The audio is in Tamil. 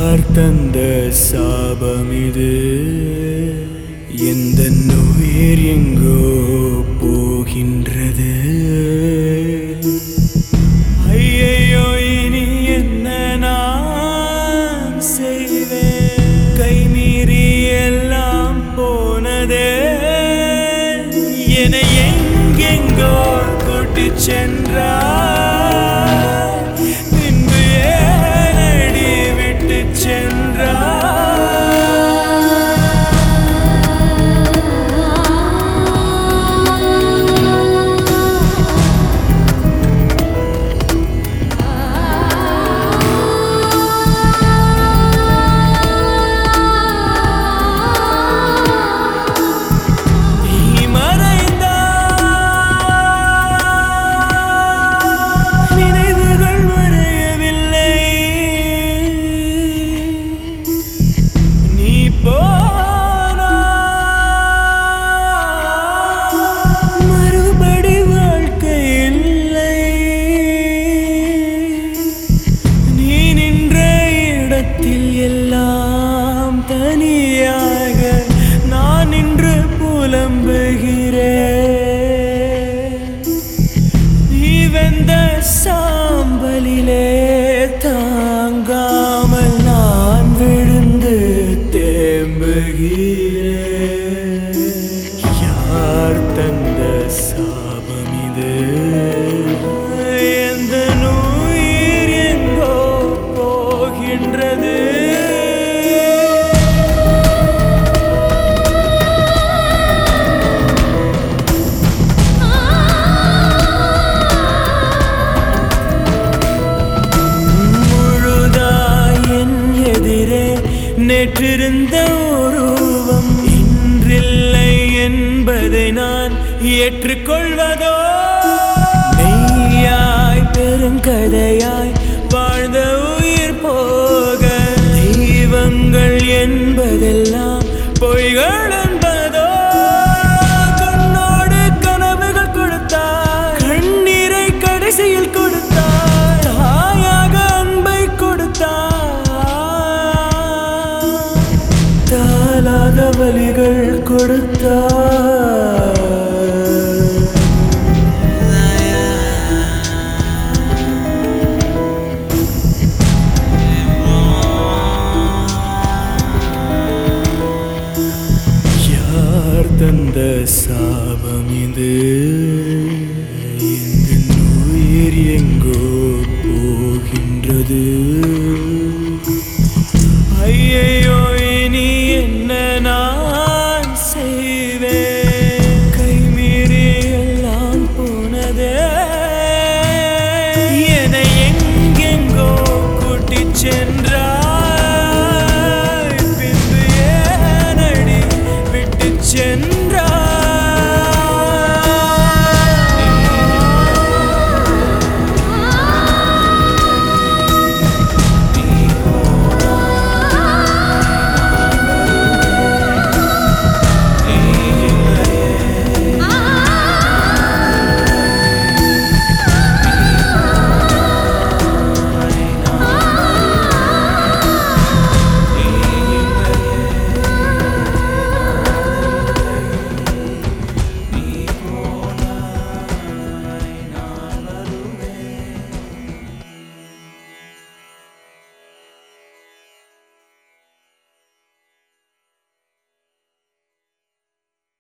யார் தந்த சாபம் இது எந்த உயிர் எங்கோ போகின்றது ஐயையோ இனி என்ன நான் செய்வேன் கை மீறி எல்லாம் போனதே என்னை எங்கெங்கோ கூட்டி சென்றார் பின்பு ஏனடி விட்டு சென்றார் நீ மறைந்தாய் நினைவுகள் மறையவில்லை நீ போனாய் மறுபடி வாழ்க்கை இல்லை நீ நின்ற இடத்தில் எல்லாம் தனியாக நான் நின்று புலம்புகிறேன் நீ வெந்த சாம்பலிலே தாங்காமல் நான் விழுந்து தேம்புகிறேன் யார் தந்த சாபம் இது எந்த உயிர் எங்கோ போகின்றது முழுதாய் என் எதிரே நேற்றிருந்த உருவம் இன்றில்லை என்பதை நான் ஏற்றுக்கொள்வதோ மெய்யாய் பெருங்கதையாய் வாழ்ந்த உயிர் போக தெய்வங்கள் என்பதெல்லாம் பொய்கள் என்பதோ கண்ணோடு கனவுகள் கொடுத்தாய் கண்ணீரை கடைசியில் கொடுத்தாய் தாயாக அன்பை கொடுத்தாய் தாளாத வலிகள் கொடுத்தாய்